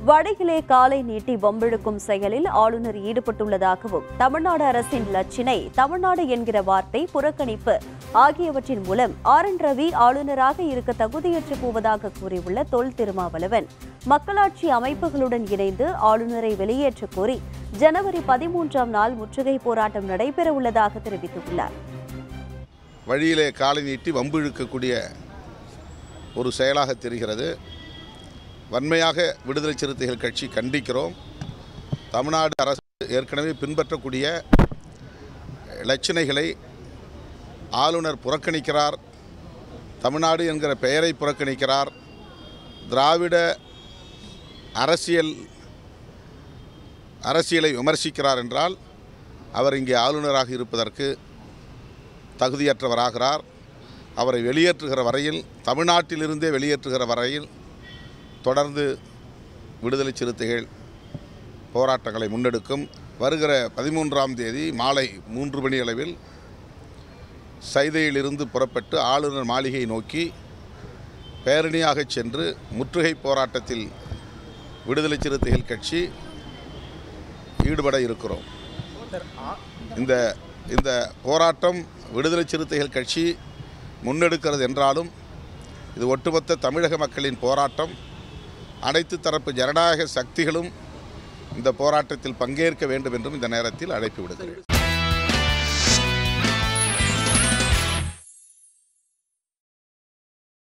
வடகிலே காலை நீட்டி வம்பிழுக்கும் செயலில் ஆளுநர் ஈடுபட்டுள்ளதாகவும் தமிழ்நாடு அரசின் லட்சினை தமிழ்நாடு என்கிற வார்த்தை புறக்கணிப்பு ஆகியவற்றின் மூலம் ஆர் என் ரவி ஆளுநராக இருக்க தகுதியற்று போவதாக கூறியுள்ள தொல் திருமாவளவன் மக்களாட்சி அமைப்புகளுடன் இணைந்து ஆளுநரை வெளியேற்றக் கோரி ஜனவரி பதிமூன்றாம் நாள் முற்றுகை போராட்டம் நடைபெற உள்ளதாக தெரிவித்துள்ளார் வழியிலே காலை நீட்டி வம்பு இழுக்கக்கூடிய ஒரு செயலாக தெரிகிறது வன்மையாக விடுதலை சிறுத்தைகள் கட்சி கண்டிக்கிறோம் தமிழ்நாடு அரசு ஏற்கனவே பின்பற்றக்கூடிய இலச்சினைகளை ஆளுநர் புறக்கணிக்கிறார் தமிழ்நாடு என்கிற பெயரை புறக்கணிக்கிறார் திராவிட அரசியல் அரசியலை விமர்சிக்கிறார் என்றால் அவர் இங்கே ஆளுநராக இருப்பதற்கு தகுதியற்றவராகிறார் அவரை வெளியேற்றுகிற வரையில் தமிழ்நாட்டிலிருந்தே வெளியேற்றுகிற வரையில் தொடர்ந்து விடுதலை சிறுத்தைகள் போராட்டங்களை முன்னெடுக்கும் வருகிற பதிமூன்றாம் தேதி மாலை மூன்று மணி அளவில் சைதையிலிருந்து புறப்பட்டு ஆளுநர் மாளிகை நோக்கி பேரணியாக சென்று முற்றுகை போராட்டத்தில் விடுதலை சிறுத்தைகள் கட்சி ஈடுபட இருக்கிறோம் இந்த இந்த போராட்டம் விடுதலை சிறுத்தைகள் கட்சி முன்னெடுக்கிறது என்றாலும் இது ஒட்டுமொத்த தமிழக மக்களின் போராட்டம் அனைத்து தரப்பு ஜனநாயக சக்திகளும் இந்த போராட்டத்தில் பங்கேற்க வேண்டும் என்றும் இந்த நேரத்தில் அழைப்பு விடுகிறேன்